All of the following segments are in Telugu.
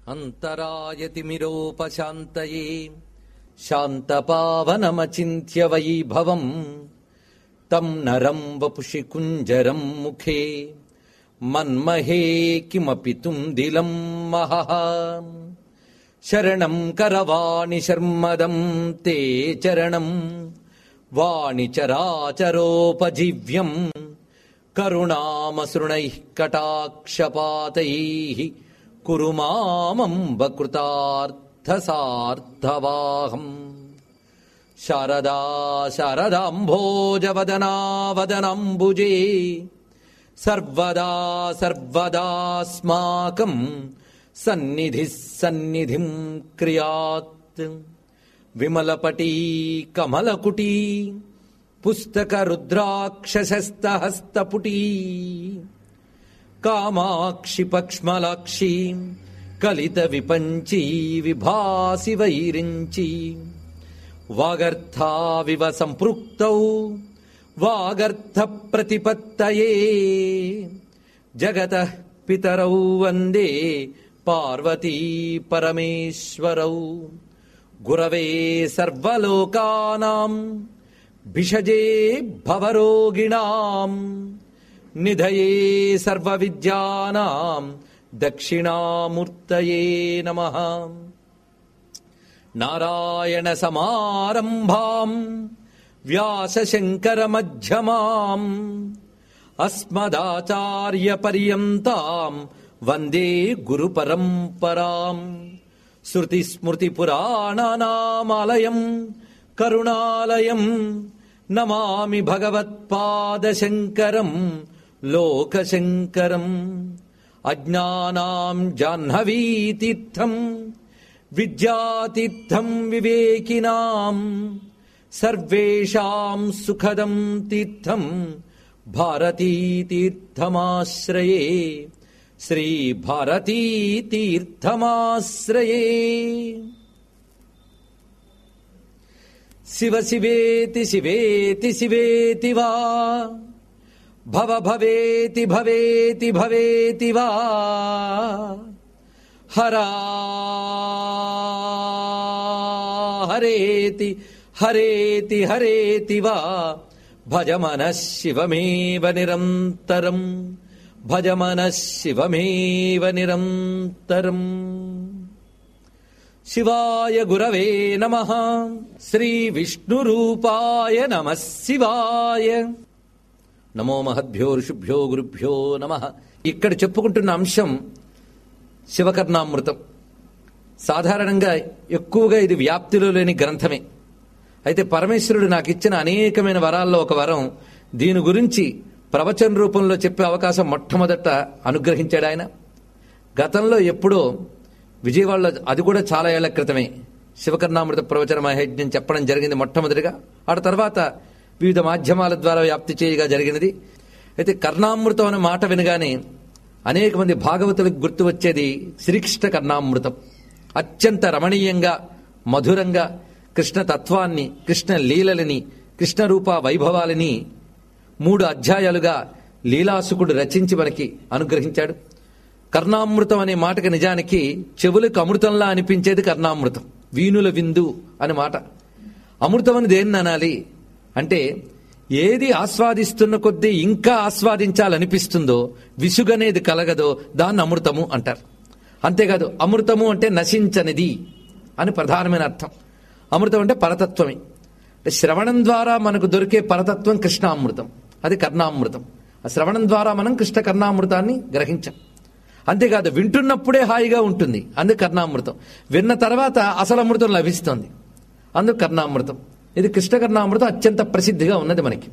अन्तरायतिमिरोपशान्तये शान्तपावनमचिन्त्य वैभवम् तम् नरम् वपुषि कुञ्जरम् मुखे मन्महे किमपि तुन्दिलम् महः शरणम् करवाणि शर्मदम् ते चरणम् वाणिचराचरोपजीव्यम् करुणामसृणैः कटाक्षपातैः कुरु मामम्बकृतार्थसार्थवाहम् शारदा शारदाम्भोजवदनावदनाम्बुजे सर्वदा सर्वदास्माकम् सन्निधिः सन्निधिम् क्रियात् विमलपटी कमलकुटी पुस्तकरुद्राक्षशस्तहस्तपुटी कामाक्षि पक्ष्मलाक्षी कलितविपञ्ची विभासि वैरिञ्ची वागर्थाविव सम्पृक्तौ वागर्थप्रतिपत्तये जगतः पितरौ वन्दे पार्वती परमेश्वरौ गुरवे सर्वलोकानाम् भिषजे भवरोगिणाम् निधये सर्वविद्यानाम् दक्षिणामूर्तये नमः नारायणसमारम्भाम् व्यासशङ्करमध्यमाम् अस्मदाचार्यपर्यन्ताम् वन्दे गुरुपरम्पराम् श्रुतिस्मृतिपुराणानामालयम् करुणालयम् नमामि भगवत्पादशङ्करम् लोकशङ्करम् अज्ञानाम् जाह्नवीतीर्थम् विद्यातीर्थम् विवेकिनाम् सर्वेषाम् सुखदम् तीर्थम् भारतीतीर्थमाश्रये श्रीभारतीतीर्थमाश्रये शिव शिवेति शिवेति शिवेति वा भव भवेति भवेति भवेति वा हरा हरेति हरेति हरेति वा भज मनः शिवमेव निरन्तरम् भज मनः शिवमेव निरन्तरम् शिवाय गुरवे नमः श्रीविष्णुरूपाय नमः शिवाय నమో మహద్భ్యో ఋషుభ్యో గురుభ్యో నమ ఇక్కడ చెప్పుకుంటున్న అంశం శివకర్ణామృతం సాధారణంగా ఎక్కువగా ఇది వ్యాప్తిలో లేని గ్రంథమే అయితే పరమేశ్వరుడు నాకు ఇచ్చిన అనేకమైన వరాల్లో ఒక వరం దీని గురించి ప్రవచన రూపంలో చెప్పే అవకాశం మొట్టమొదట అనుగ్రహించాడు ఆయన గతంలో ఎప్పుడో విజయవాడలో అది కూడా చాలా ఏళ్ల క్రితమే శివకర్ణామృత ప్రవచన మహేజ్ఞం చెప్పడం జరిగింది మొట్టమొదటిగా ఆ తర్వాత వివిధ మాధ్యమాల ద్వారా వ్యాప్తి చేయగా జరిగినది అయితే కర్ణామృతం అనే మాట వినగానే అనేక మంది భాగవతులకు గుర్తు వచ్చేది శ్రీకృష్ణ కర్ణామృతం అత్యంత రమణీయంగా మధురంగా కృష్ణ తత్వాన్ని కృష్ణ లీలలని కృష్ణ రూప వైభవాలని మూడు అధ్యాయాలుగా లీలాసుకుడు రచించి మనకి అనుగ్రహించాడు కర్ణామృతం అనే మాటకి నిజానికి చెవులకు అమృతంలా అనిపించేది కర్ణామృతం వీణుల విందు అనే మాట అమృతం అని దేన్ని అనాలి అంటే ఏది ఆస్వాదిస్తున్న కొద్దీ ఇంకా ఆస్వాదించాలనిపిస్తుందో విసుగనేది కలగదో దాన్ని అమృతము అంటారు అంతేకాదు అమృతము అంటే నశించనిది అని ప్రధానమైన అర్థం అమృతం అంటే పరతత్వమే అంటే శ్రవణం ద్వారా మనకు దొరికే పరతత్వం కృష్ణామృతం అది కర్ణామృతం ఆ శ్రవణం ద్వారా మనం కృష్ణ కర్ణామృతాన్ని గ్రహించాం అంతేకాదు వింటున్నప్పుడే హాయిగా ఉంటుంది అందుకు కర్ణామృతం విన్న తర్వాత అసలు అమృతం లభిస్తుంది అందుకు కర్ణామృతం ఇది కృష్ణ కర్ణామృతం అత్యంత ప్రసిద్ధిగా ఉన్నది మనకి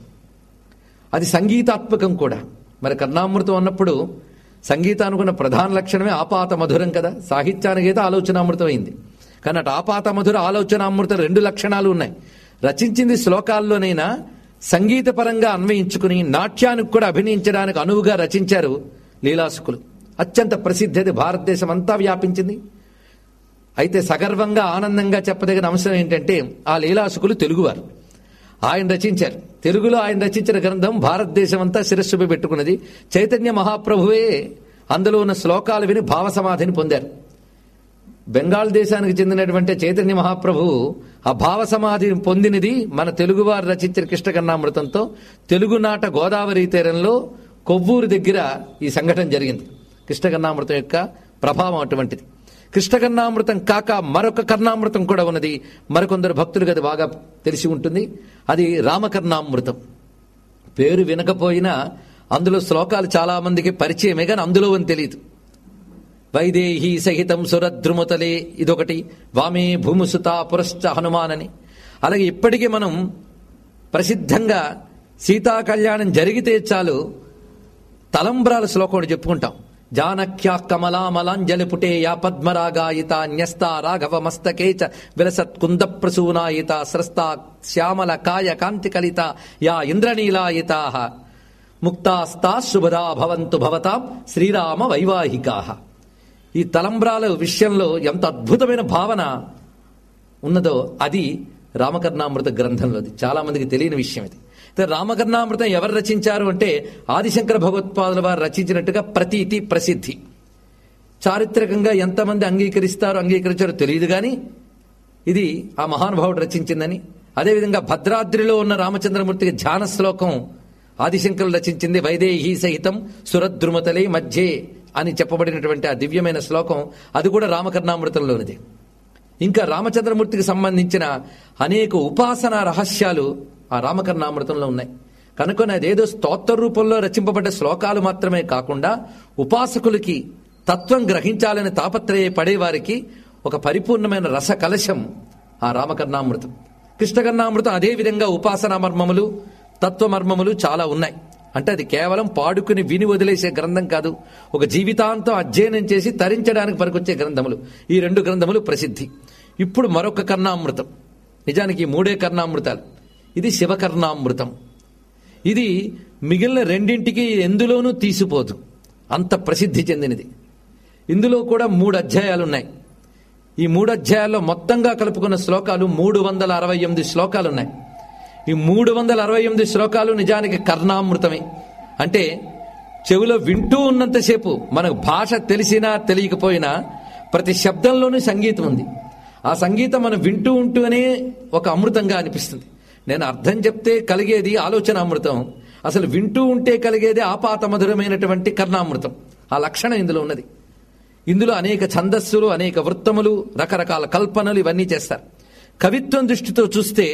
అది సంగీతాత్మకం కూడా మరి కర్ణామృతం అన్నప్పుడు సంగీతానుకున్న ప్రధాన లక్షణమే ఆపాత మధురం కదా సాహిత్యానికి అయితే ఆలోచనామృతం అయింది కానీ అటు ఆపాత మధుర ఆలోచనామృతం రెండు లక్షణాలు ఉన్నాయి రచించింది శ్లోకాల్లోనైనా సంగీతపరంగా అన్వయించుకుని నాట్యానికి కూడా అభినయించడానికి అనువుగా రచించారు లీలాసుకులు అత్యంత ప్రసిద్ధి అది భారతదేశం అంతా వ్యాపించింది అయితే సగర్వంగా ఆనందంగా చెప్పదగిన అంశం ఏంటంటే ఆ లీలాసుకులు తెలుగువారు ఆయన రచించారు తెలుగులో ఆయన రచించిన గ్రంథం భారతదేశం అంతా శిరస్సుపై పెట్టుకున్నది చైతన్య మహాప్రభువే అందులో ఉన్న శ్లోకాలు విని భావ సమాధిని పొందారు బెంగాల్ దేశానికి చెందినటువంటి చైతన్య మహాప్రభు ఆ భావ సమాధిని పొందినది మన తెలుగువారు రచించిన కృష్ణకన్నామృతంతో తెలుగునాట గోదావరి తీరంలో కొవ్వూరు దగ్గర ఈ సంఘటన జరిగింది కృష్ణకన్నామృతం యొక్క ప్రభావం అటువంటిది కృష్ణకన్నామృతం కాక మరొక కర్ణామృతం కూడా ఉన్నది మరికొందరు భక్తులకు అది బాగా తెలిసి ఉంటుంది అది రామకర్ణామృతం పేరు వినకపోయినా అందులో శ్లోకాలు చాలా మందికి పరిచయమే కానీ అందులో అని తెలియదు వైదేహి సహితం సురద్రుముతలే ఇదొకటి వామే భూముసుత పురశ్చ హనుమానని అలాగే ఇప్పటికీ మనం ప్రసిద్ధంగా సీతా కళ్యాణం జరిగితే చాలు తలంబ్రాల శ్లోకం ఒకటి చెప్పుకుంటాం జానక్యా కమలామలాంజలి పుటేయ పద్మరాగాయిత న్యస్త రాఘవ మస్తకే చ విలసత్ కుంద ప్రసూనాయిత స్రస్త శ్యామల కాయ కాంతి కలిత యా ఇంద్రనీలాయితా ముక్తాస్తా శుభదా భవంతు భవతాం శ్రీరామ వైవాహికా ఈ తలంబ్రాల విషయంలో ఎంత అద్భుతమైన భావన ఉన్నదో అది రామకర్ణామృత గ్రంథంలోది చాలా మందికి తెలియని విషయం ఇది అయితే రామకర్ణామృతం ఎవరు రచించారు అంటే ఆదిశంకర భగవత్పాదుల వారు రచించినట్టుగా ప్రతీతి ప్రసిద్ధి చారిత్రకంగా ఎంతమంది అంగీకరిస్తారో అంగీకరించారో తెలియదు కానీ ఇది ఆ మహానుభావుడు రచించిందని అదేవిధంగా భద్రాద్రిలో ఉన్న రామచంద్రమూర్తికి ధ్యాన శ్లోకం ఆదిశంకరులు రచించింది వైదేహి సహితం సురద్రుమతలే మధ్యే అని చెప్పబడినటువంటి ఆ దివ్యమైన శ్లోకం అది కూడా రామకర్ణామృతంలోనిది ఇంకా రామచంద్రమూర్తికి సంబంధించిన అనేక ఉపాసనా రహస్యాలు ఆ రామకర్ణామృతంలో ఉన్నాయి కనుక అదేదో స్తోత్ర రూపంలో రచింపబడ్డ శ్లోకాలు మాత్రమే కాకుండా ఉపాసకులకి తత్వం గ్రహించాలని తాపత్రయ పడేవారికి ఒక పరిపూర్ణమైన రస కలశం ఆ రామకర్ణామృతం కృష్ణకర్ణామృతం అదే విధంగా ఉపాసనా మర్మములు తత్వమర్మములు చాలా ఉన్నాయి అంటే అది కేవలం పాడుకుని విని వదిలేసే గ్రంథం కాదు ఒక జీవితాంతం అధ్యయనం చేసి తరించడానికి పనికొచ్చే గ్రంథములు ఈ రెండు గ్రంథములు ప్రసిద్ధి ఇప్పుడు మరొక కర్ణామృతం నిజానికి ఈ మూడే కర్ణామృతాలు ఇది శివకర్ణామృతం ఇది మిగిలిన రెండింటికి ఎందులోనూ తీసిపోదు అంత ప్రసిద్ధి చెందినది ఇందులో కూడా మూడు అధ్యాయాలు ఉన్నాయి ఈ మూడు అధ్యాయాల్లో మొత్తంగా కలుపుకున్న శ్లోకాలు మూడు వందల అరవై ఎనిమిది శ్లోకాలు ఉన్నాయి ఈ మూడు వందల అరవై ఎనిమిది శ్లోకాలు నిజానికి కర్ణామృతమే అంటే చెవిలో వింటూ ఉన్నంతసేపు మనకు భాష తెలిసినా తెలియకపోయినా ప్రతి శబ్దంలోనూ సంగీతం ఉంది ఆ సంగీతం మనం వింటూ ఉంటూనే ఒక అమృతంగా అనిపిస్తుంది నేను అర్థం చెప్తే కలిగేది ఆలోచన అమృతం అసలు వింటూ ఉంటే కలిగేది ఆపాత మధురమైనటువంటి కర్ణామృతం ఆ లక్షణం ఇందులో ఉన్నది ఇందులో అనేక ఛందస్సులు అనేక వృత్తములు రకరకాల కల్పనలు ఇవన్నీ చేస్తారు కవిత్వం దృష్టితో చూస్తే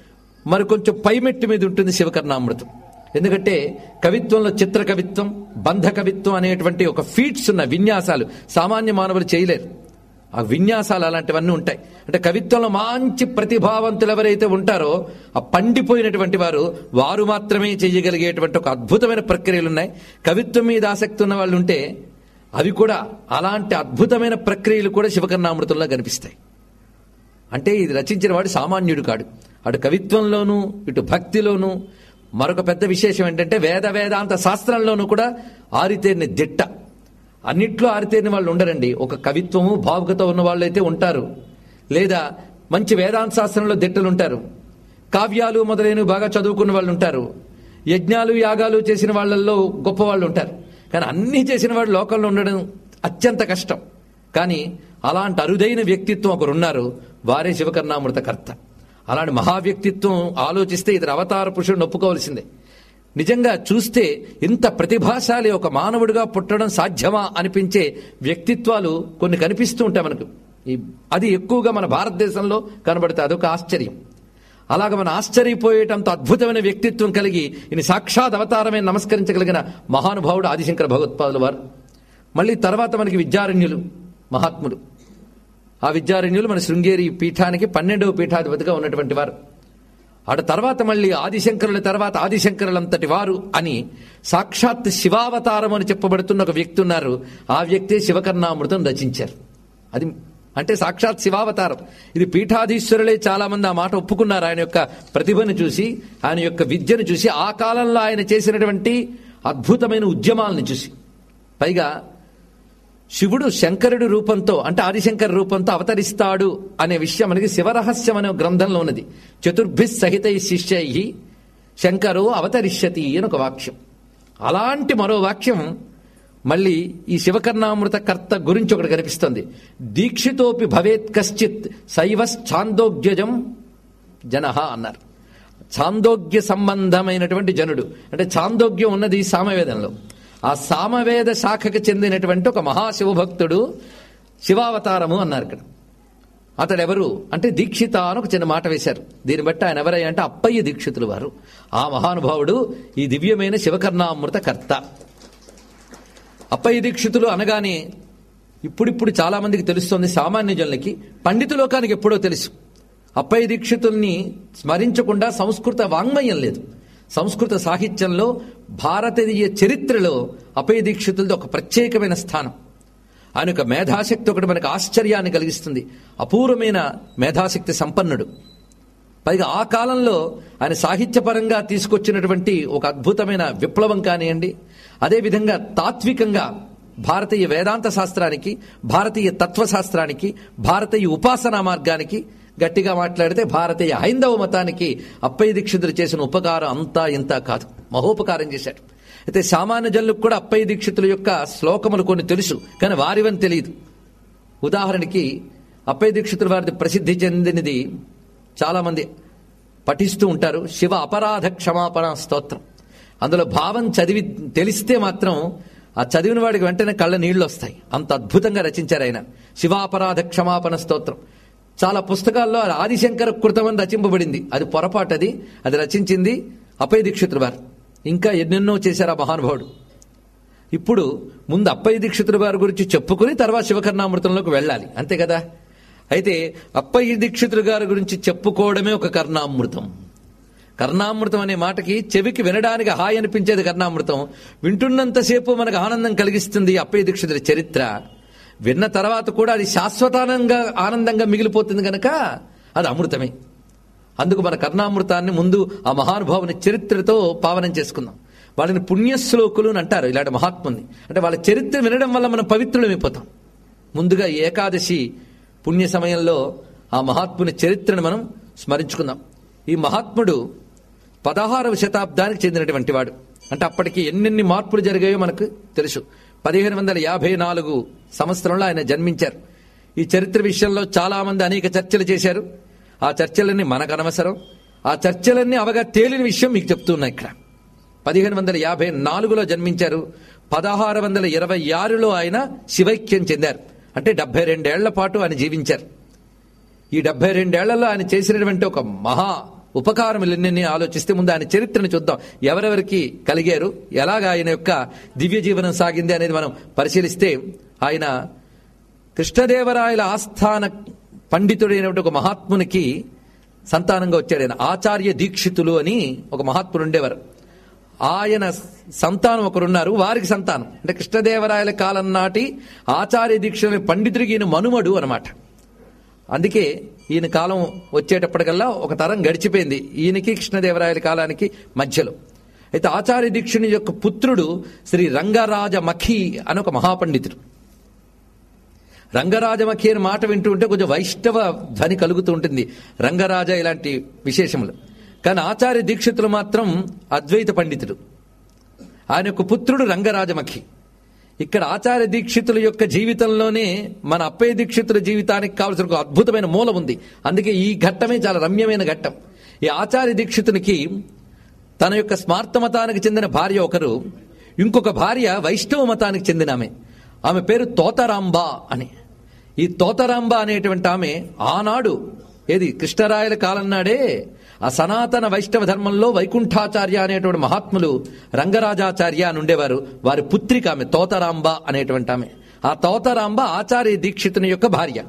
మరి కొంచెం పైమెట్టు మీద ఉంటుంది శివకర్ణామృతం ఎందుకంటే కవిత్వంలో చిత్ర కవిత్వం బంధ కవిత్వం అనేటువంటి ఒక ఫీట్స్ ఉన్న విన్యాసాలు సామాన్య మానవులు చేయలేరు ఆ విన్యాసాలు అలాంటివన్నీ ఉంటాయి అంటే కవిత్వంలో మంచి ప్రతిభావంతులు ఎవరైతే ఉంటారో ఆ పండిపోయినటువంటి వారు వారు మాత్రమే చేయగలిగేటువంటి ఒక అద్భుతమైన ప్రక్రియలు ఉన్నాయి కవిత్వం మీద ఆసక్తి ఉన్న వాళ్ళు ఉంటే అవి కూడా అలాంటి అద్భుతమైన ప్రక్రియలు కూడా శివకర్ణామృతంలో కనిపిస్తాయి అంటే ఇది రచించిన వాడు సామాన్యుడు కాడు అటు కవిత్వంలోనూ ఇటు భక్తిలోనూ మరొక పెద్ద విశేషం ఏంటంటే వేద వేదాంత శాస్త్రంలోనూ కూడా ఆరితేరిన దిట్ట అన్నిట్లో ఆరితేరిన వాళ్ళు ఉండరండి ఒక కవిత్వము భావుకత ఉన్న వాళ్ళు అయితే ఉంటారు లేదా మంచి వేదాంత శాస్త్రంలో దిట్టలు ఉంటారు కావ్యాలు మొదలైనవి బాగా చదువుకున్న వాళ్ళు ఉంటారు యజ్ఞాలు యాగాలు చేసిన వాళ్ళల్లో గొప్ప వాళ్ళు ఉంటారు కానీ అన్నీ చేసిన వాడు లోకంలో ఉండడం అత్యంత కష్టం కానీ అలాంటి అరుదైన వ్యక్తిత్వం ఒకరున్నారు వారే శివకర్ణామృతకర్త అలాంటి మహావ్యక్తిత్వం ఆలోచిస్తే ఇతర అవతార పురుషుడిని ఒప్పుకోవాల్సిందే నిజంగా చూస్తే ఇంత ప్రతిభాశాలి ఒక మానవుడిగా పుట్టడం సాధ్యమా అనిపించే వ్యక్తిత్వాలు కొన్ని కనిపిస్తూ ఉంటాయి మనకు ఈ అది ఎక్కువగా మన భారతదేశంలో కనబడుతుంది అదొక ఆశ్చర్యం అలాగ మన ఆశ్చర్యపోయేటంత అద్భుతమైన వ్యక్తిత్వం కలిగి ఈయన సాక్షాత్ అవతారమే నమస్కరించగలిగిన మహానుభావుడు ఆదిశంకర భగవత్పాదుల వారు మళ్ళీ తర్వాత మనకి విద్యారణ్యులు మహాత్ములు ఆ విద్యారణ్యులు మన శృంగేరి పీఠానికి పన్నెండవ పీఠాధిపతిగా ఉన్నటువంటి వారు అటు తర్వాత మళ్ళీ ఆదిశంకరుల తర్వాత ఆదిశంకరులంతటి వారు అని సాక్షాత్ శివావతారం అని చెప్పబడుతున్న ఒక వ్యక్తి ఉన్నారు ఆ వ్యక్తే శివకర్ణామృతం రచించారు అది అంటే సాక్షాత్ శివావతారం ఇది పీఠాధీశ్వరులే చాలా మంది ఆ మాట ఒప్పుకున్నారు ఆయన యొక్క ప్రతిభను చూసి ఆయన యొక్క విద్యను చూసి ఆ కాలంలో ఆయన చేసినటువంటి అద్భుతమైన ఉద్యమాలను చూసి పైగా శివుడు శంకరుడి రూపంతో అంటే ఆదిశంకర రూపంతో అవతరిస్తాడు అనే విషయం మనకి శివరహస్యం అనే గ్రంథంలో ఉన్నది చతుర్భి సహితై శిష్యై శంకరో అవతరిష్యతి అని ఒక వాక్యం అలాంటి మరో వాక్యం మళ్ళీ ఈ శివకర్ణామృత కర్త గురించి ఒకటి కనిపిస్తుంది దీక్షితోపి భవేత్ కశ్చిత్ శైవశ్చాందోగ్యజం జనహ అన్నారు చాందోగ్య సంబంధమైనటువంటి జనుడు అంటే చాందోగ్యం ఉన్నది ఈ సామవేదంలో ఆ సామవేద శాఖకు చెందినటువంటి ఒక మహాశివభక్తుడు శివావతారము అన్నారు ఇక్కడ అతడు ఎవరు అంటే దీక్షిత అని ఒక చిన్న మాట వేశారు దీన్ని బట్టి ఆయన ఎవరై అంటే అప్పయ్య దీక్షితులు వారు ఆ మహానుభావుడు ఈ దివ్యమైన శివకర్ణామృత కర్త అప్పయ్య దీక్షితులు అనగానే ఇప్పుడిప్పుడు చాలా మందికి తెలుస్తుంది సామాన్య జనులకి పండిత లోకానికి ఎప్పుడో తెలుసు అప్పయ్య దీక్షితుల్ని స్మరించకుండా సంస్కృత వాంగ్మయం లేదు సంస్కృత సాహిత్యంలో భారతీయ చరిత్రలో అప్పయ్య దీక్షితులది ఒక ప్రత్యేకమైన స్థానం ఆయన యొక్క మేధాశక్తి ఒకటి మనకు ఆశ్చర్యాన్ని కలిగిస్తుంది అపూర్వమైన మేధాశక్తి సంపన్నుడు పైగా ఆ కాలంలో ఆయన సాహిత్యపరంగా తీసుకొచ్చినటువంటి ఒక అద్భుతమైన విప్లవం కానివ్వండి అదేవిధంగా తాత్వికంగా భారతీయ వేదాంత శాస్త్రానికి భారతీయ తత్వశాస్త్రానికి భారతీయ ఉపాసనా మార్గానికి గట్టిగా మాట్లాడితే భారతీయ హైందవ మతానికి అప్పయ్య దీక్షితులు చేసిన ఉపకారం అంతా ఇంత కాదు మహోపకారం చేశాడు అయితే సామాన్య జనులకు కూడా అప్పయ్య దీక్షితుల యొక్క శ్లోకములు కొన్ని తెలుసు కానీ వారివని తెలియదు ఉదాహరణకి అప్పయ్య దీక్షితుల వారిది ప్రసిద్ధి చెందినది చాలా మంది పఠిస్తూ ఉంటారు శివ అపరాధ క్షమాపణ స్తోత్రం అందులో భావం చదివి తెలిస్తే మాత్రం ఆ చదివిన వాడికి వెంటనే కళ్ళ నీళ్లు వస్తాయి అంత అద్భుతంగా రచించారు ఆయన శివాపరాధ క్షమాపణ స్తోత్రం చాలా పుస్తకాల్లో అది ఆదిశంకర కృతం అని రచింపబడింది అది పొరపాటు అది అది రచించింది అపయ దీక్షితులు వారు ఇంకా ఎన్నెన్నో చేశారు ఆ మహానుభావుడు ఇప్పుడు ముందు అప్పయ్య దీక్షితుల వారి గురించి చెప్పుకుని తర్వాత శివకర్ణామృతంలోకి వెళ్ళాలి అంతే కదా అయితే అప్పయ్య దీక్షితులు గారి గురించి చెప్పుకోవడమే ఒక కర్ణామృతం కర్ణామృతం అనే మాటకి చెవికి వినడానికి హాయి అనిపించేది కర్ణామృతం వింటున్నంతసేపు మనకు ఆనందం కలిగిస్తుంది అప్పయ్య దీక్షితుల చరిత్ర విన్న తర్వాత కూడా అది శాశ్వతానంగా ఆనందంగా మిగిలిపోతుంది కనుక అది అమృతమే అందుకు మన కర్ణామృతాన్ని ముందు ఆ మహానుభావుని చరిత్రతో పావనం చేసుకుందాం వాళ్ళని పుణ్యశ్లోకులు అని అంటారు ఇలాంటి మహాత్ముని అంటే వాళ్ళ చరిత్ర వినడం వల్ల మనం పవిత్రులమైపోతాం ముందుగా ఈ ఏకాదశి పుణ్య సమయంలో ఆ మహాత్ముని చరిత్రను మనం స్మరించుకుందాం ఈ మహాత్ముడు పదహారవ శతాబ్దానికి చెందినటువంటి వాడు అంటే అప్పటికి ఎన్నెన్ని మార్పులు జరిగాయో మనకు తెలుసు పదిహేను వందల యాభై నాలుగు సంవత్సరంలో ఆయన జన్మించారు ఈ చరిత్ర విషయంలో చాలా మంది అనేక చర్చలు చేశారు ఆ చర్చలన్నీ మనకు అనవసరం ఆ చర్చలన్నీ అవగా తేలిన విషయం మీకు చెప్తున్నా ఇక్కడ పదిహేను వందల యాభై నాలుగులో జన్మించారు పదహారు వందల ఇరవై ఆరులో ఆయన శివైక్యం చెందారు అంటే డెబ్బై రెండేళ్ల పాటు ఆయన జీవించారు ఈ డెబ్బై రెండేళ్లలో ఆయన చేసినటువంటి ఒక మహా ఉపకారములన్నీ ఆలోచిస్తే ముందు ఆయన చరిత్రను చూద్దాం ఎవరెవరికి కలిగారు ఎలాగ ఆయన యొక్క దివ్య జీవనం సాగింది అనేది మనం పరిశీలిస్తే ఆయన కృష్ణదేవరాయల ఆస్థాన పండితుడైనటువంటి ఒక మహాత్మునికి సంతానంగా వచ్చాడు ఆయన ఆచార్య దీక్షితులు అని ఒక మహాత్ముడు ఉండేవారు ఆయన సంతానం ఒకరున్నారు వారికి సంతానం అంటే కృష్ణదేవరాయల కాలం నాటి ఆచార్య దీక్ష పండితుడికి ఈయన మనుమడు అనమాట అందుకే ఈయన కాలం వచ్చేటప్పటికల్లా ఒక తరం గడిచిపోయింది ఈయనకి కృష్ణదేవరాయల కాలానికి మధ్యలో అయితే ఆచార్య దీక్షుని యొక్క పుత్రుడు శ్రీ రంగరాజ మఖి అని ఒక మహాపండితుడు రంగరాజమఖి అని మాట వింటూ ఉంటే కొంచెం వైష్ణవ ధ్వని కలుగుతూ ఉంటుంది రంగరాజ ఇలాంటి విశేషములు కానీ ఆచార్య దీక్షితులు మాత్రం అద్వైత పండితుడు ఆయన యొక్క పుత్రుడు రంగరాజమఖి ఇక్కడ ఆచార్య దీక్షితుల యొక్క జీవితంలోనే మన అప్పయ్య దీక్షితుల జీవితానికి కావలసిన ఒక అద్భుతమైన మూలం ఉంది అందుకే ఈ ఘట్టమే చాలా రమ్యమైన ఘట్టం ఈ ఆచార్య దీక్షితునికి తన యొక్క స్మార్త మతానికి చెందిన భార్య ఒకరు ఇంకొక భార్య వైష్ణవ మతానికి చెందిన ఆమె ఆమె పేరు తోతరాంబ అని ఈ తోతరాంబ అనేటువంటి ఆమె ఆనాడు ఏది కృష్ణరాయల కాలం నాడే ఆ సనాతన వైష్ణవ ధర్మంలో వైకుంఠాచార్య అనేటువంటి మహాత్ములు రంగరాజాచార్య అని ఉండేవారు వారి పుత్రిక ఆమె తోతరాంబ అనేటువంటి ఆమె ఆ తోతరాంబ ఆచార్య దీక్షితుని యొక్క భార్య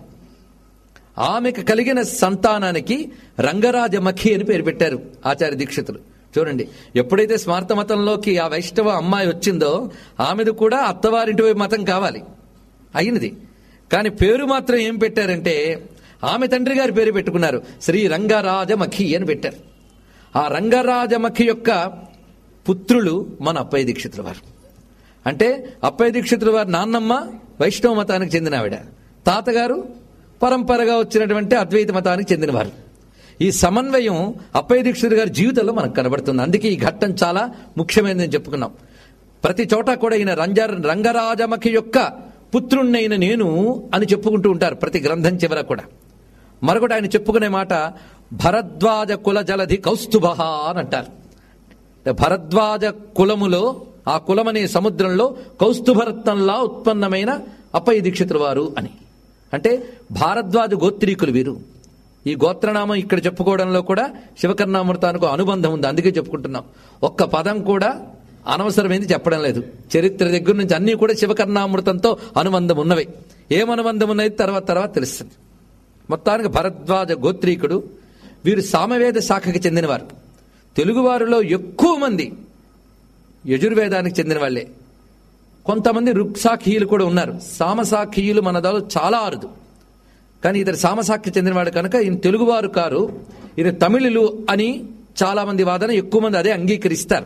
ఆమెకు కలిగిన సంతానానికి రంగరాజమఖి అని పేరు పెట్టారు ఆచార్య దీక్షితులు చూడండి ఎప్పుడైతే స్మార్త మతంలోకి ఆ వైష్ణవ అమ్మాయి వచ్చిందో ఆమెది కూడా అత్తవారింటి వైపు మతం కావాలి అయినది కానీ పేరు మాత్రం ఏం పెట్టారంటే ఆమె తండ్రి గారి పేరు పెట్టుకున్నారు శ్రీ రంగరాజమఖి అని పెట్టారు ఆ రంగరాజమఖి యొక్క పుత్రులు మన అప్పయ్య దీక్షితుల వారు అంటే అప్పయ్య దీక్షితుల వారి నాన్నమ్మ వైష్ణవ మతానికి చెందిన ఆవిడ తాతగారు పరంపరగా వచ్చినటువంటి అద్వైత మతానికి చెందినవారు ఈ సమన్వయం అప్పయ్య దీక్షితుల గారి జీవితంలో మనకు కనబడుతుంది అందుకే ఈ ఘట్టం చాలా ముఖ్యమైనదని చెప్పుకున్నాం ప్రతి చోట కూడా ఈయన రంజ రంగరాజమఖి యొక్క పుత్రుణ్ణైన నేను అని చెప్పుకుంటూ ఉంటారు ప్రతి గ్రంథం చివర కూడా మరొకటి ఆయన చెప్పుకునే మాట భరద్వాజ కుల జలధి కౌస్తుభ అని అంటారు భరద్వాజ కులములో ఆ కులమనే సముద్రంలో కౌస్తుభరత్నంలా ఉత్పన్నమైన అప్పయ్య దీక్షితుల వారు అని అంటే భారద్వాజ గోత్రీకులు వీరు ఈ గోత్రనామం ఇక్కడ చెప్పుకోవడంలో కూడా శివకర్ణామృతానికి అనుబంధం ఉంది అందుకే చెప్పుకుంటున్నాం ఒక్క పదం కూడా అనవసరమైంది చెప్పడం లేదు చరిత్ర దగ్గర నుంచి అన్నీ కూడా శివకర్ణామృతంతో అనుబంధం ఉన్నవి ఏం అనుబంధం ఉన్నది తర్వాత తర్వాత తెలుస్తుంది మొత్తానికి భరద్వాజ గోత్రీకుడు వీరు సామవేద శాఖకి చెందినవారు తెలుగువారిలో ఎక్కువ మంది యజుర్వేదానికి చెందిన వాళ్ళే కొంతమంది రుక్సాఖీయులు కూడా ఉన్నారు సామసాఖీయులు మన దాలో చాలా అరుదు కానీ ఇతరు సామసాఖ్య చెందినవాడు కనుక ఈయన తెలుగువారు కారు ఈయన తమిళులు అని చాలా మంది వాదన ఎక్కువ మంది అదే అంగీకరిస్తారు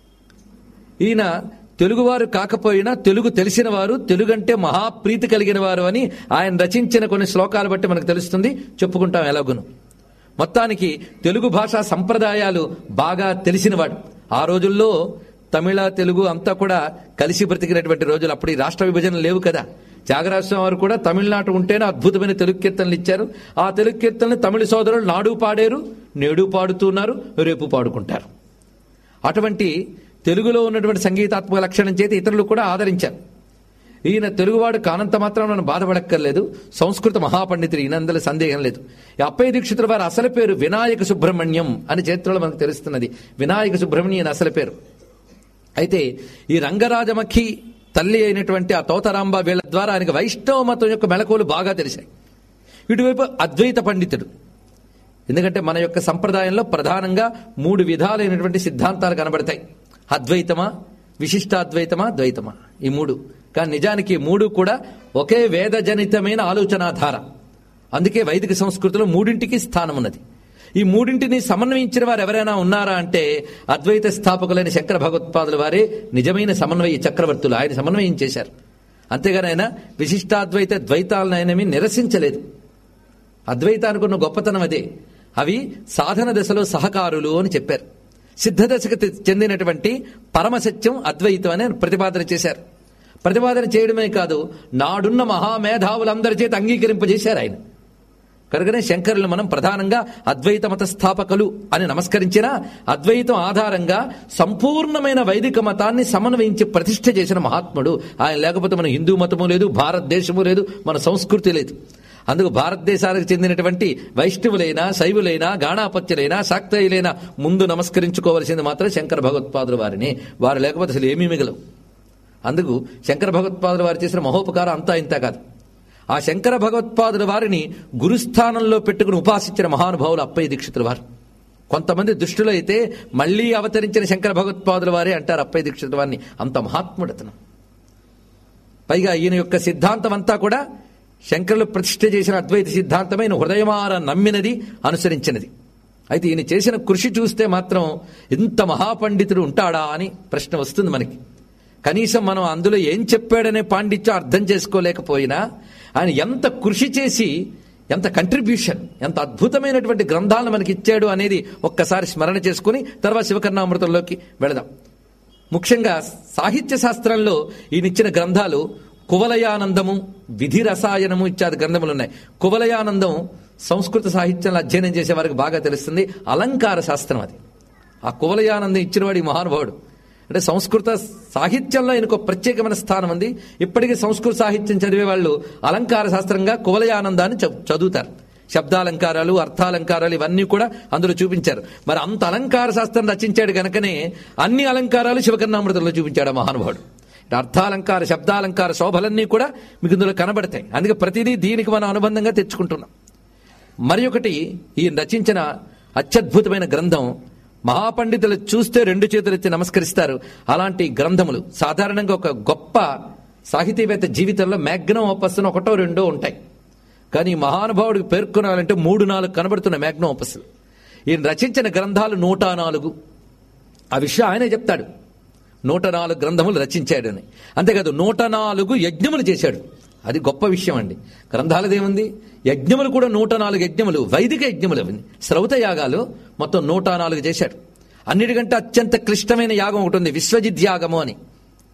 ఈయన తెలుగువారు కాకపోయినా తెలుగు తెలిసిన వారు తెలుగు అంటే మహాప్రీతి కలిగిన వారు అని ఆయన రచించిన కొన్ని శ్లోకాలు బట్టి మనకు తెలుస్తుంది చెప్పుకుంటాం ఎలాగును మొత్తానికి తెలుగు భాషా సంప్రదాయాలు బాగా తెలిసినవాడు ఆ రోజుల్లో తమిళ తెలుగు అంతా కూడా కలిసి బ్రతికినటువంటి రోజులు అప్పుడు ఈ రాష్ట్ర విభజన లేవు కదా త్యాగరాజస్వామి వారు కూడా తమిళనాడు ఉంటేనే అద్భుతమైన తెలుగు కీర్తనలు ఇచ్చారు ఆ తెలుగు కీర్తనలు తమిళ సోదరులు నాడు పాడారు నేడు పాడుతున్నారు రేపు పాడుకుంటారు అటువంటి తెలుగులో ఉన్నటువంటి సంగీతాత్మక లక్షణం చేతి ఇతరులు కూడా ఆదరించారు ఈయన తెలుగువాడు కానంత మాత్రం మనం బాధపడక్కర్లేదు సంస్కృత మహాపండితుడు ఈయన అందులో సందేహం లేదు ఈ అప్పయ్య దీక్షితుల వారి అసలు పేరు వినాయక సుబ్రహ్మణ్యం అని చరిత్రలో మనకు తెలుస్తున్నది వినాయక సుబ్రహ్మణ్యం అసలు పేరు అయితే ఈ రంగరాజమఖి తల్లి అయినటువంటి ఆ తోతరాంబ వీళ్ళ ద్వారా ఆయనకు వైష్ణవ మతం యొక్క మెలకువలు బాగా తెలిసాయి ఇటువైపు అద్వైత పండితుడు ఎందుకంటే మన యొక్క సంప్రదాయంలో ప్రధానంగా మూడు విధాలైనటువంటి సిద్ధాంతాలు కనబడతాయి అద్వైతమా విశిష్టాద్వైతమా ద్వైతమా ఈ మూడు కానీ నిజానికి ఈ మూడు కూడా ఒకే వేదజనితమైన ఆలోచనాధార అందుకే వైదిక సంస్కృతిలో మూడింటికి స్థానం ఉన్నది ఈ మూడింటిని సమన్వయించిన వారు ఎవరైనా ఉన్నారా అంటే అద్వైత స్థాపకులైన శంకర భగవత్పాదుల వారే నిజమైన సమన్వయ చక్రవర్తులు ఆయన సమన్వయం చేశారు అంతేగాని ఆయన విశిష్టాద్వైత ద్వైతాలను ఆయనమి నిరసించలేదు అద్వైతానికి ఉన్న గొప్పతనం అదే అవి సాధన దశలో సహకారులు అని చెప్పారు సిద్ధ దశకు తె- చెందినటువంటి పరమసత్యం అద్వైతం అని ఆయన ప్రతిపాదన చేశారు ప్రతిపాదన చేయడమే కాదు నాడున్న మహామేధావులందరి చేత అంగీకరింపజేశారు ఆయన కనుకనే శంకరులు మనం ప్రధానంగా అద్వైత మత స్థాపకులు అని నమస్కరించిన అద్వైతం ఆధారంగా సంపూర్ణమైన వైదిక మతాన్ని సమన్వయించి ప్రతిష్ఠ చేసిన మహాత్ముడు ఆయన లేకపోతే మన హిందూ మతము లేదు భారతదేశము లేదు మన సంస్కృతి లేదు అందుకు భారతదేశానికి చెందినటువంటి వైష్ణవులైనా శైవులైనా గాణాపత్యులైనా శాక్తయులైనా ముందు నమస్కరించుకోవలసింది మాత్రం శంకర భగవత్పాదుల వారిని వారు లేకపోతే అసలు ఏమీ మిగలవు అందుకు శంకర భగవత్పాదుల వారు చేసిన మహోపకారం అంతా ఇంత కాదు ఆ శంకర భగవత్పాదుల వారిని గురుస్థానంలో పెట్టుకుని ఉపాసించిన మహానుభావులు అప్పయ్య దీక్షితుల వారు కొంతమంది దుష్టులు అయితే మళ్లీ అవతరించిన శంకర భగవత్పాదుల వారే అంటారు అప్పయ్య దీక్షితుల వారిని అంత మహాత్ముడతను పైగా ఈయన యొక్క సిద్ధాంతం అంతా కూడా శంకరులు ప్రతిష్ఠ చేసిన అద్వైత సిద్ధాంతమైన హృదయమార నమ్మినది అనుసరించినది అయితే ఈయన చేసిన కృషి చూస్తే మాత్రం ఇంత మహాపండితుడు ఉంటాడా అని ప్రశ్న వస్తుంది మనకి కనీసం మనం అందులో ఏం చెప్పాడనే పాండిత్యం అర్థం చేసుకోలేకపోయినా ఆయన ఎంత కృషి చేసి ఎంత కంట్రిబ్యూషన్ ఎంత అద్భుతమైనటువంటి గ్రంథాలను మనకి ఇచ్చాడు అనేది ఒక్కసారి స్మరణ చేసుకుని తర్వాత శివకర్ణామృతంలోకి వెళదాం ముఖ్యంగా సాహిత్య శాస్త్రంలో ఈయనిచ్చిన గ్రంథాలు కువలయానందము విధి రసాయనము ఇత్యాది గ్రంథములు ఉన్నాయి కువలయానందం సంస్కృత సాహిత్యంలో అధ్యయనం చేసే వారికి బాగా తెలుస్తుంది అలంకార శాస్త్రం అది ఆ కువలయానందం ఇచ్చినవాడు ఈ మహానుభావుడు అంటే సంస్కృత సాహిత్యంలో ఆయనకు ఒక ప్రత్యేకమైన స్థానం ఉంది ఇప్పటికీ సంస్కృత సాహిత్యం చదివే వాళ్ళు అలంకార శాస్త్రంగా కువలయానందాన్ని చ- చదువుతారు శబ్దాలంకారాలు అర్థాలంకారాలు ఇవన్నీ కూడా అందులో చూపించారు మరి అంత అలంకార శాస్త్రం రచించాడు కనుకనే అన్ని అలంకారాలు శివకర్ణామృతంలో చూపించాడు ఆ మహానుభావుడు ఇటు అర్థాలంకార శబ్దాలంకార శోభలన్నీ కూడా మీకు ఇందులో కనబడతాయి అందుకే ప్రతిదీ దీనికి మనం అనుబంధంగా తెచ్చుకుంటున్నాం మరి ఒకటి ఈయన రచించిన అత్యద్భుతమైన గ్రంథం మహాపండితులు చూస్తే రెండు చేతులు ఎత్తి నమస్కరిస్తారు అలాంటి గ్రంథములు సాధారణంగా ఒక గొప్ప సాహితీవేత్త జీవితంలో మ్యాగ్నం ఓపస్ అని ఒకటో రెండో ఉంటాయి కానీ ఈ మహానుభావుడికి పేర్కొనాలంటే మూడు నాలుగు కనబడుతున్న మ్యాగ్నం ఓపస్ ఈయన రచించిన గ్రంథాలు నూట నాలుగు ఆ విషయం ఆయనే చెప్తాడు నూట నాలుగు గ్రంథములు రచించాడు అని అంతేకాదు నూట నాలుగు యజ్ఞములు చేశాడు అది గొప్ప విషయం అండి గ్రంథాలదేముంది యజ్ఞములు కూడా నూట నాలుగు యజ్ఞములు వైదిక యజ్ఞములు అవి శ్రౌత యాగాలు మొత్తం నూట నాలుగు చేశాడు అన్నిటికంటే అత్యంత క్లిష్టమైన యాగం ఒకటి ఉంది విశ్వజిత్ యాగము అని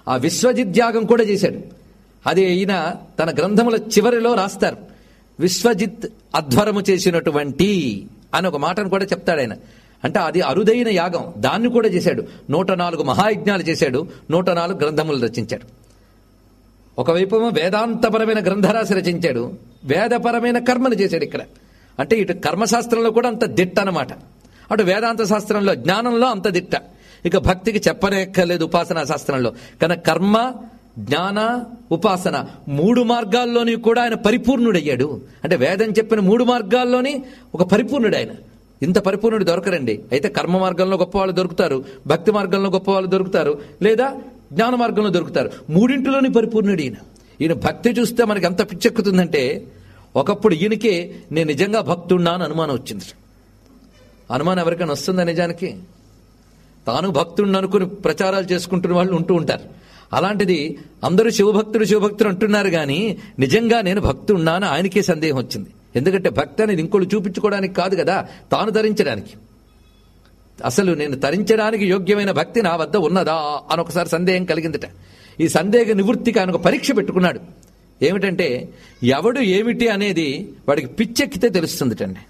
ఆ విశ్వజిత్ యాగం కూడా చేశాడు అది ఈయన తన గ్రంథముల చివరిలో రాస్తారు విశ్వజిత్ అధ్వరము చేసినటువంటి అని ఒక మాటను కూడా చెప్తాడు ఆయన అంటే అది అరుదైన యాగం దాన్ని కూడా చేశాడు నూట నాలుగు మహాయజ్ఞాలు చేశాడు నూట నాలుగు గ్రంథములు రచించాడు ఒకవైపు వేదాంతపరమైన గ్రంథరాశి రచించాడు వేదపరమైన కర్మను చేశాడు ఇక్కడ అంటే ఇటు కర్మశాస్త్రంలో కూడా అంత దిట్ట అనమాట అటు వేదాంత శాస్త్రంలో జ్ఞానంలో అంత దిట్ట ఇక భక్తికి చెప్పనేక్కర్లేదు ఉపాసనా శాస్త్రంలో కానీ కర్మ జ్ఞాన ఉపాసన మూడు మార్గాల్లోని కూడా ఆయన పరిపూర్ణుడయ్యాడు అంటే వేదం చెప్పిన మూడు మార్గాల్లోని ఒక పరిపూర్ణుడు ఆయన ఇంత పరిపూర్ణుడు దొరకరండి అయితే కర్మ మార్గంలో గొప్ప వాళ్ళు దొరుకుతారు భక్తి మార్గంలో గొప్ప వాళ్ళు దొరుకుతారు లేదా జ్ఞాన మార్గంలో దొరుకుతారు మూడింటిలోని పరిపూర్ణుడు ఈయన ఈయన భక్తి చూస్తే మనకి ఎంత పిచ్చెక్కుతుందంటే ఒకప్పుడు ఈయనకే నేను నిజంగా భక్తున్నా అని అనుమానం వచ్చింది అనుమానం ఎవరికైనా వస్తుందా నిజానికి తాను భక్తుడిని అనుకుని ప్రచారాలు చేసుకుంటున్న వాళ్ళు ఉంటూ ఉంటారు అలాంటిది అందరూ శివభక్తుడు శివభక్తుడు అంటున్నారు కానీ నిజంగా నేను భక్తుడినాను ఆయనకే సందేహం వచ్చింది ఎందుకంటే భక్తి అనేది ఇంకోళ్ళు చూపించుకోవడానికి కాదు కదా తాను ధరించడానికి అసలు నేను తరించడానికి యోగ్యమైన భక్తి నా వద్ద ఉన్నదా అని ఒకసారి సందేహం కలిగిందట ఈ సందేహ నివృత్తికి ఆయన ఒక పరీక్ష పెట్టుకున్నాడు ఏమిటంటే ఎవడు ఏమిటి అనేది వాడికి పిచ్చెక్కితే తెలుస్తుందిటండి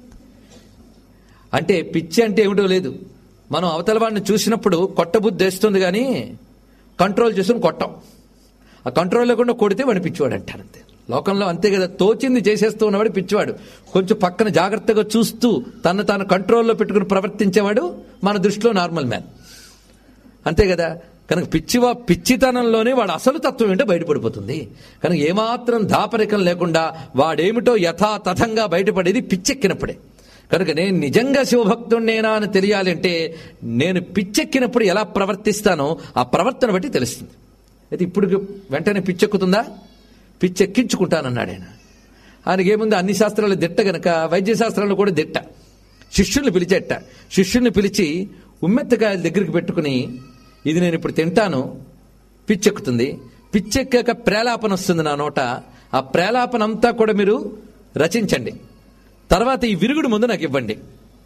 అంటే పిచ్చి అంటే ఏమిటో లేదు మనం అవతల వాడిని చూసినప్పుడు కొట్టబుద్ధి వేస్తుంది కానీ కంట్రోల్ చేసుకుని కొట్టాం ఆ కంట్రోల్ లేకుండా కొడితే వాడిని పిచ్చివాడు అంటారు అంతే లోకంలో అంతే కదా తోచింది చేసేస్తూ ఉన్నవాడు పిచ్చివాడు కొంచెం పక్కన జాగ్రత్తగా చూస్తూ తను తాను కంట్రోల్లో పెట్టుకుని ప్రవర్తించేవాడు మన దృష్టిలో నార్మల్ మ్యాన్ అంతే కదా కనుక పిచ్చివా పిచ్చితనంలోనే వాడు అసలు తత్వం ఏంటో బయటపడిపోతుంది కనుక ఏమాత్రం దాపరికం లేకుండా వాడేమిటో యథాతథంగా బయటపడేది పిచ్చెక్కినప్పుడే కనుక నేను నిజంగా శివభక్తుడినేనా అని తెలియాలి అంటే నేను పిచ్చెక్కినప్పుడు ఎలా ప్రవర్తిస్తానో ఆ ప్రవర్తన బట్టి తెలుస్తుంది అయితే ఇప్పుడు వెంటనే పిచ్చెక్కుతుందా పిచ్చెక్కించుకుంటానన్నాడు ఆయన ఆయనకి ఏముంది అన్ని శాస్త్రాలు దిట్ట గనక వైద్య శాస్త్రాలు కూడా దిట్ట శిష్యుల్ని పిలిచేట శిష్యుల్ని పిలిచి ఉమ్మెత్తకాయల దగ్గరికి పెట్టుకుని ఇది నేను ఇప్పుడు తింటాను పిచ్చెక్కుతుంది పిచ్చెక్కాక ప్రేలాపన వస్తుంది నా నోట ఆ ప్రేలాపన అంతా కూడా మీరు రచించండి తర్వాత ఈ విరుగుడు ముందు నాకు ఇవ్వండి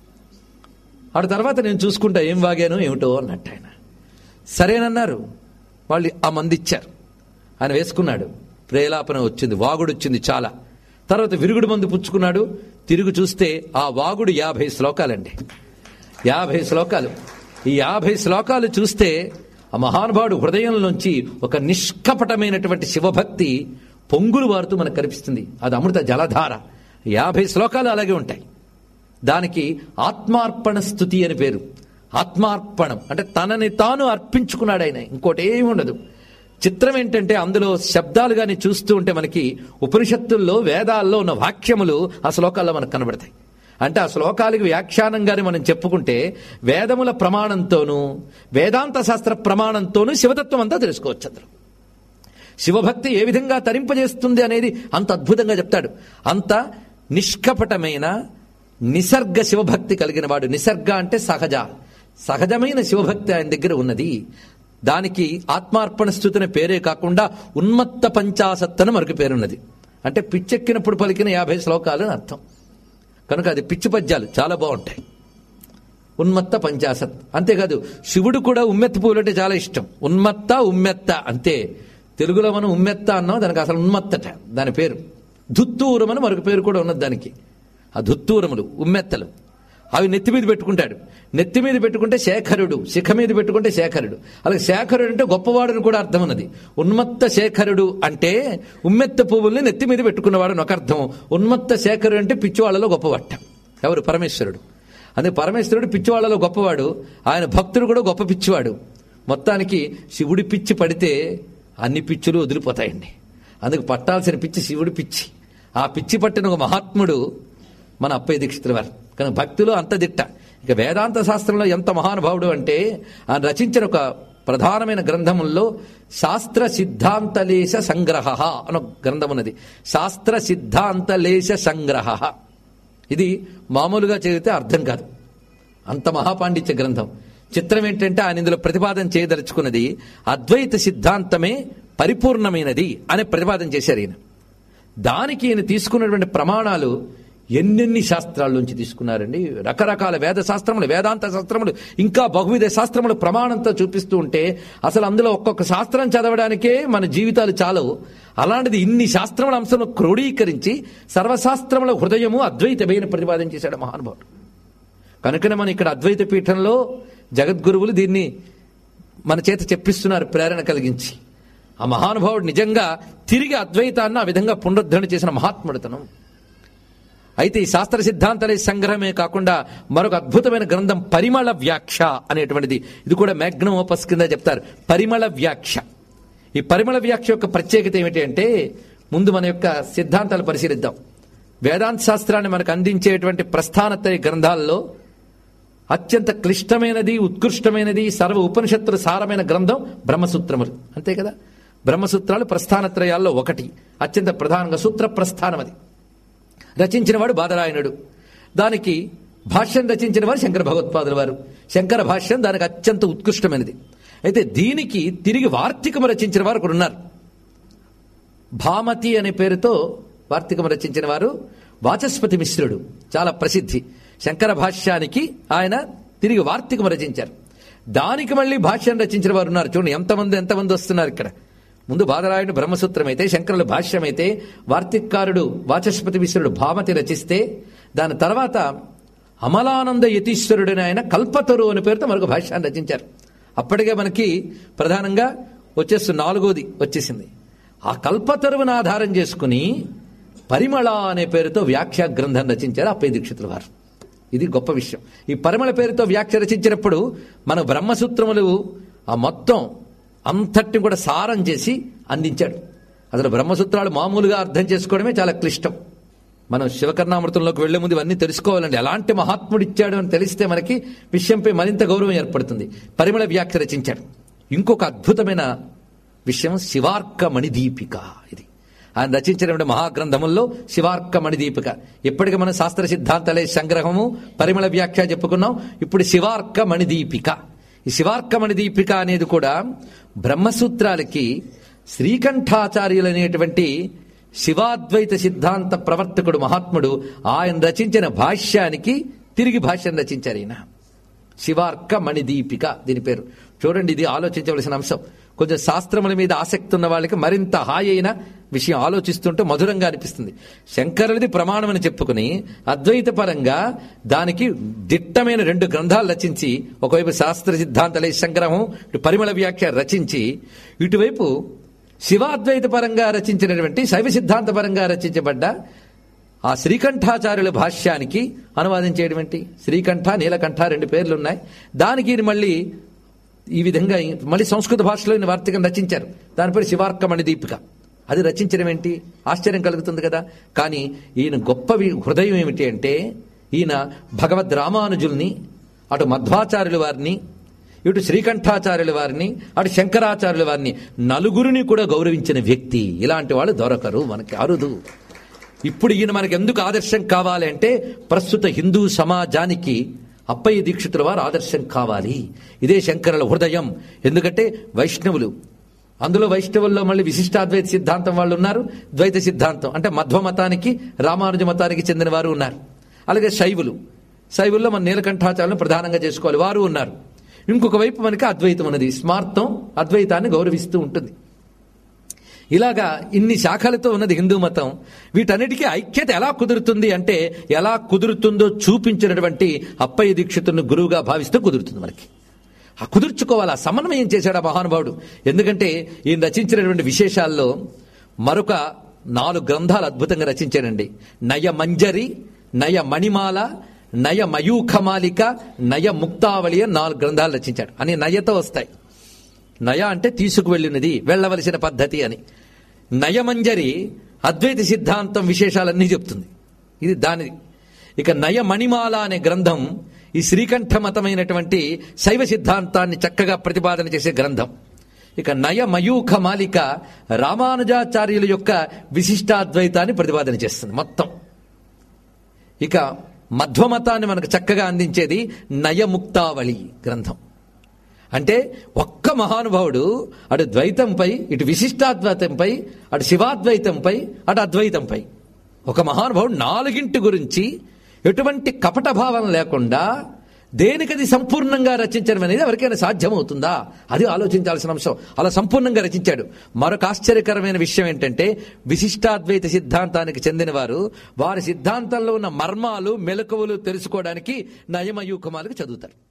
ఆ తర్వాత నేను చూసుకుంటా ఏం వాగాను ఏమిటో అన్నట్టు ఆయన సరేనన్నారు వాళ్ళు ఆ మంది ఇచ్చారు ఆయన వేసుకున్నాడు ప్రేలాపన వచ్చింది వాగుడు వచ్చింది చాలా తర్వాత విరుగుడు మందు పుచ్చుకున్నాడు తిరిగి చూస్తే ఆ వాగుడు యాభై శ్లోకాలండి యాభై శ్లోకాలు ఈ యాభై శ్లోకాలు చూస్తే ఆ మహానుభావుడు హృదయంలోంచి ఒక నిష్కపటమైనటువంటి శివభక్తి పొంగులు వారుతూ మనకు కనిపిస్తుంది అది అమృత జలధార యాభై శ్లోకాలు అలాగే ఉంటాయి దానికి ఆత్మార్పణ స్థుతి అని పేరు ఆత్మార్పణం అంటే తనని తాను అర్పించుకున్నాడు ఆయన ఇంకోటి ఏమి ఉండదు చిత్రం ఏంటంటే అందులో శబ్దాలు కానీ చూస్తూ ఉంటే మనకి ఉపనిషత్తుల్లో వేదాల్లో ఉన్న వాక్యములు ఆ శ్లోకాల్లో మనకు కనబడతాయి అంటే ఆ శ్లోకాలకి వ్యాఖ్యానంగానే మనం చెప్పుకుంటే వేదముల ప్రమాణంతోనూ వేదాంత శాస్త్ర ప్రమాణంతోనూ శివతత్వం అంతా తెలుసుకోవచ్చు అందులో శివభక్తి ఏ విధంగా తరింపజేస్తుంది అనేది అంత అద్భుతంగా చెప్తాడు అంత నిష్కపటమైన నిసర్గ శివభక్తి కలిగిన వాడు నిసర్గ అంటే సహజ సహజమైన శివభక్తి ఆయన దగ్గర ఉన్నది దానికి ఆత్మార్పణ స్థుతిన పేరే కాకుండా ఉన్మత్త పంచాసత్ అని మరొక పేరున్నది అంటే పిచ్చెక్కినప్పుడు పలికిన యాభై శ్లోకాలు అని అర్థం కనుక అది పిచ్చి పద్యాలు చాలా బాగుంటాయి ఉన్మత్త పంచాసత్ అంతేకాదు శివుడు కూడా ఉమ్మెత్త పూలు అంటే చాలా ఇష్టం ఉన్మత్త ఉమ్మెత్త అంతే తెలుగులో మనం ఉమ్మెత్త అన్నాం దానికి అసలు ఉన్మత్తట దాని పేరు దుత్తూరం అని మరొక పేరు కూడా ఉన్నది దానికి ఆ దుత్తూరములు ఉమ్మెత్తలు అవి నెత్తి మీద పెట్టుకుంటాడు నెత్తి మీద పెట్టుకుంటే శేఖరుడు శిఖ మీద పెట్టుకుంటే శేఖరుడు అలాగే శేఖరుడు అంటే గొప్పవాడని కూడా అర్థం ఉన్నది ఉన్మత్త శేఖరుడు అంటే ఉమ్మెత్త పువ్వుల్ని నెత్తి మీద పెట్టుకున్నవాడు అని ఒక అర్థం ఉన్మత్త శేఖరుడు అంటే పిచ్చివాళ్లలో గొప్పవాట ఎవరు పరమేశ్వరుడు అదే పరమేశ్వరుడు పిచ్చివాళ్లలో గొప్పవాడు ఆయన భక్తుడు కూడా గొప్ప పిచ్చివాడు మొత్తానికి శివుడి పిచ్చి పడితే అన్ని పిచ్చులు వదిలిపోతాయండి అందుకు పట్టాల్సిన పిచ్చి శివుడి పిచ్చి ఆ పిచ్చి పట్టిన ఒక మహాత్ముడు మన అప్పయ్య దీక్షితుల వారు కానీ భక్తిలో అంత దిట్ట ఇక వేదాంత శాస్త్రంలో ఎంత మహానుభావుడు అంటే ఆయన రచించిన ఒక ప్రధానమైన గ్రంథముల్లో శాస్త్ర సిద్ధాంతలేశ సంగ్రహ అని ఒక గ్రంథం ఉన్నది శాస్త్ర సిద్ధాంతలేశ సంగ్రహ ఇది మామూలుగా చదివితే అర్థం కాదు అంత మహాపాండిత్య గ్రంథం చిత్రం ఏంటంటే ఆయన ఇందులో ప్రతిపాదన చేయదలుచుకున్నది అద్వైత సిద్ధాంతమే పరిపూర్ణమైనది అనే ప్రతిపాదన చేశారు ఈయన దానికి ఈయన తీసుకున్నటువంటి ప్రమాణాలు ఎన్నెన్ని శాస్త్రాల్లోంచి తీసుకున్నారండి రకరకాల వేద శాస్త్రములు వేదాంత శాస్త్రములు ఇంకా బహువిధ శాస్త్రములు ప్రమాణంతో చూపిస్తూ ఉంటే అసలు అందులో ఒక్కొక్క శాస్త్రం చదవడానికే మన జీవితాలు చాలవు అలాంటిది ఇన్ని శాస్త్రముల అంశము క్రోడీకరించి సర్వశాస్త్రముల హృదయము అద్వైతమైన ప్రతిపాదన చేశాడు మహానుభావుడు కనుకనే మనం ఇక్కడ అద్వైత పీఠంలో జగద్గురువులు దీన్ని మన చేత చెప్పిస్తున్నారు ప్రేరణ కలిగించి ఆ మహానుభావుడు నిజంగా తిరిగి అద్వైతాన్ని ఆ విధంగా పునరుద్ధరణ చేసిన మహాత్ముడితనం అయితే ఈ శాస్త్ర సిద్ధాంతాల సంగ్రహమే కాకుండా మరొక అద్భుతమైన గ్రంథం పరిమళ వ్యాఖ్య అనేటువంటిది ఇది కూడా మ్యాగ్నమ్ ఓపస్ కింద చెప్తారు పరిమళ వ్యాఖ్య ఈ పరిమళ వ్యాఖ్య యొక్క ప్రత్యేకత ఏమిటి అంటే ముందు మన యొక్క సిద్ధాంతాలు పరిశీలిద్దాం వేదాంత శాస్త్రాన్ని మనకు అందించేటువంటి ప్రస్థానత్రయ గ్రంథాల్లో అత్యంత క్లిష్టమైనది ఉత్కృష్టమైనది సర్వ ఉపనిషత్తుల సారమైన గ్రంథం బ్రహ్మసూత్రములు అంతే కదా బ్రహ్మసూత్రాలు ప్రస్థానత్రయాల్లో ఒకటి అత్యంత ప్రధానంగా సూత్ర ప్రస్థానం అది రచించిన వాడు బాదరాయణుడు దానికి భాష్యం రచించిన వారు శంకర భగవత్పాదుల వారు శంకర భాష్యం దానికి అత్యంత ఉత్కృష్టమైనది అయితే దీనికి తిరిగి వార్తికము రచించిన వారు ఒకరు ఉన్నారు భామతి అనే పేరుతో వార్తికము రచించిన వారు వాచస్పతి మిశ్రుడు చాలా ప్రసిద్ధి శంకర భాష్యానికి ఆయన తిరిగి వార్తికము రచించారు దానికి మళ్ళీ భాష్యం రచించిన వారు ఉన్నారు చూడండి ఎంతమంది ఎంతమంది వస్తున్నారు ఇక్కడ ముందు బాదరాయుడు బ్రహ్మసూత్రం అయితే శంకరుల భాష్యం అయితే వార్తికారుడు వాచస్పతి మిశ్రుడు భామతి రచిస్తే దాని తర్వాత అమలానంద యతీశ్వరుడని ఆయన కల్పతరు అనే పేరుతో మరొక భాష్యాన్ని రచించారు అప్పటికే మనకి ప్రధానంగా వచ్చేస్తుంది నాలుగోది వచ్చేసింది ఆ కల్పతరువును ఆధారం చేసుకుని పరిమళ అనే పేరుతో వ్యాఖ్యా గ్రంథం రచించారు అప్పయ్య దీక్షితుల వారు ఇది గొప్ప విషయం ఈ పరిమళ పేరుతో వ్యాఖ్య రచించినప్పుడు మన బ్రహ్మసూత్రములు ఆ మొత్తం అంతటిని కూడా సారం చేసి అందించాడు అసలు బ్రహ్మసూత్రాలు మామూలుగా అర్థం చేసుకోవడమే చాలా క్లిష్టం మనం శివకర్ణామృతంలోకి వెళ్లే ముందు ఇవన్నీ తెలుసుకోవాలండి ఎలాంటి మహాత్ముడు ఇచ్చాడు అని తెలిస్తే మనకి విషయంపై మరింత గౌరవం ఏర్పడుతుంది పరిమళ వ్యాఖ్య రచించాడు ఇంకొక అద్భుతమైన విషయం శివార్క మణిదీపిక ఇది ఆయన రచించినటువంటి మహాగ్రంథముల్లో శివార్క మణిదీపిక ఇప్పటికి మనం శాస్త్ర సిద్ధాంతాలే సంగ్రహము పరిమళ వ్యాఖ్య చెప్పుకున్నాం ఇప్పుడు శివార్క మణిదీపిక ఈ శివార్క మణిదీపిక అనేది కూడా బ్రహ్మసూత్రాలకి శ్రీకంఠాచార్యులు అనేటువంటి శివాద్వైత సిద్ధాంత ప్రవర్తకుడు మహాత్ముడు ఆయన రచించిన భాష్యానికి తిరిగి భాష్యం రచించారు ఈయన శివార్క మణిదీపిక దీని పేరు చూడండి ఇది ఆలోచించవలసిన అంశం కొంచెం శాస్త్రముల మీద ఆసక్తి ఉన్న వాళ్ళకి మరింత హాయి అయిన విషయం ఆలోచిస్తుంటే మధురంగా అనిపిస్తుంది శంకరుడిది ప్రమాణం అని చెప్పుకుని అద్వైత పరంగా దానికి దిట్టమైన రెండు గ్రంథాలు రచించి ఒకవైపు శాస్త్ర సిద్ధాంతలే సంగ్రహం ఇటు పరిమళ వ్యాఖ్య రచించి ఇటువైపు శివాద్వైత పరంగా రచించినటువంటి శైవ సిద్ధాంత పరంగా రచించబడ్డ ఆ శ్రీకంఠాచార్యుల భాష్యానికి అనువాదం చేయడమేంటి శ్రీకంఠ నీలకంఠ రెండు పేర్లు ఉన్నాయి దానికి ఈయన మళ్ళీ ఈ విధంగా మళ్ళీ సంస్కృత భాషలో ఈయన వార్తకం రచించారు దాని పేరు శివార్క మణిదీపిక అది రచించడం ఏంటి ఆశ్చర్యం కలుగుతుంది కదా కానీ ఈయన గొప్ప వి- హృదయం ఏమిటి అంటే ఈయన భగవద్ రామానుజుల్ని అటు మధ్వాచార్యుల వారిని ఇటు శ్రీకంఠాచార్యుల వారిని అటు శంకరాచార్యుల వారిని నలుగురిని కూడా గౌరవించిన వ్యక్తి ఇలాంటి వాళ్ళు దొరకరు మనకి అరుదు ఇప్పుడు ఈయన మనకి ఎందుకు ఆదర్శం కావాలి అంటే ప్రస్తుత హిందూ సమాజానికి అప్పయ్య దీక్షితుల వారు ఆదర్శం కావాలి ఇదే శంకరుల హృదయం ఎందుకంటే వైష్ణవులు అందులో వైష్ణవుల్లో మళ్ళీ విశిష్టాద్వైత సిద్ధాంతం వాళ్ళు ఉన్నారు ద్వైత సిద్ధాంతం అంటే మధ్వ మతానికి రామానుజ మతానికి చెందిన వారు ఉన్నారు అలాగే శైవులు శైవుల్లో మన నీలకంఠాచార్యులను ప్రధానంగా చేసుకోవాలి వారు ఉన్నారు ఇంకొక వైపు మనకి అద్వైతం ఉన్నది స్మార్థం అద్వైతాన్ని గౌరవిస్తూ ఉంటుంది ఇలాగా ఇన్ని శాఖలతో ఉన్నది హిందూ మతం వీటన్నిటికీ ఐక్యత ఎలా కుదురుతుంది అంటే ఎలా కుదురుతుందో చూపించినటువంటి అప్పయ్య దీక్షితులను గురువుగా భావిస్తూ కుదురుతుంది మనకి ఆ కుదుర్చుకోవాలి ఆ సమన్వయం చేశాడు ఆ మహానుభావుడు ఎందుకంటే ఈయన రచించినటువంటి విశేషాల్లో మరొక నాలుగు గ్రంథాలు అద్భుతంగా రచించాడండి నయ మంజరి నయ మణిమాల నయ మయూఖమాలిక నయ ముక్తావళి అని నాలుగు గ్రంథాలు రచించాడు అని నయతో వస్తాయి నయ అంటే తీసుకువెళ్ళినది వెళ్ళవలసిన పద్ధతి అని నయమంజరి అద్వైత సిద్ధాంతం విశేషాలన్నీ చెప్తుంది ఇది దానిది ఇక నయ మణిమాల అనే గ్రంథం ఈ శ్రీకంఠ మతమైనటువంటి శైవ సిద్ధాంతాన్ని చక్కగా ప్రతిపాదన చేసే గ్రంథం ఇక నయ మయూఖ మాలిక రామానుజాచార్యుల యొక్క విశిష్టాద్వైతాన్ని ప్రతిపాదన చేస్తుంది మొత్తం ఇక మధ్వమతాన్ని మనకు చక్కగా అందించేది నయముక్తావళి గ్రంథం అంటే ఒక్క మహానుభావుడు అటు ద్వైతంపై ఇటు విశిష్టాద్వైతంపై అటు శివాద్వైతంపై అటు అద్వైతంపై ఒక మహానుభావుడు నాలుగింటి గురించి ఎటువంటి కపట భావం లేకుండా దేనికది సంపూర్ణంగా రచించడం అనేది ఎవరికైనా సాధ్యమవుతుందా అది ఆలోచించాల్సిన అంశం అలా సంపూర్ణంగా రచించాడు మరొక ఆశ్చర్యకరమైన విషయం ఏంటంటే విశిష్టాద్వైత సిద్ధాంతానికి చెందిన వారు వారి సిద్ధాంతంలో ఉన్న మర్మాలు మెలకువలు తెలుసుకోవడానికి నయమయూకమాలకు చదువుతారు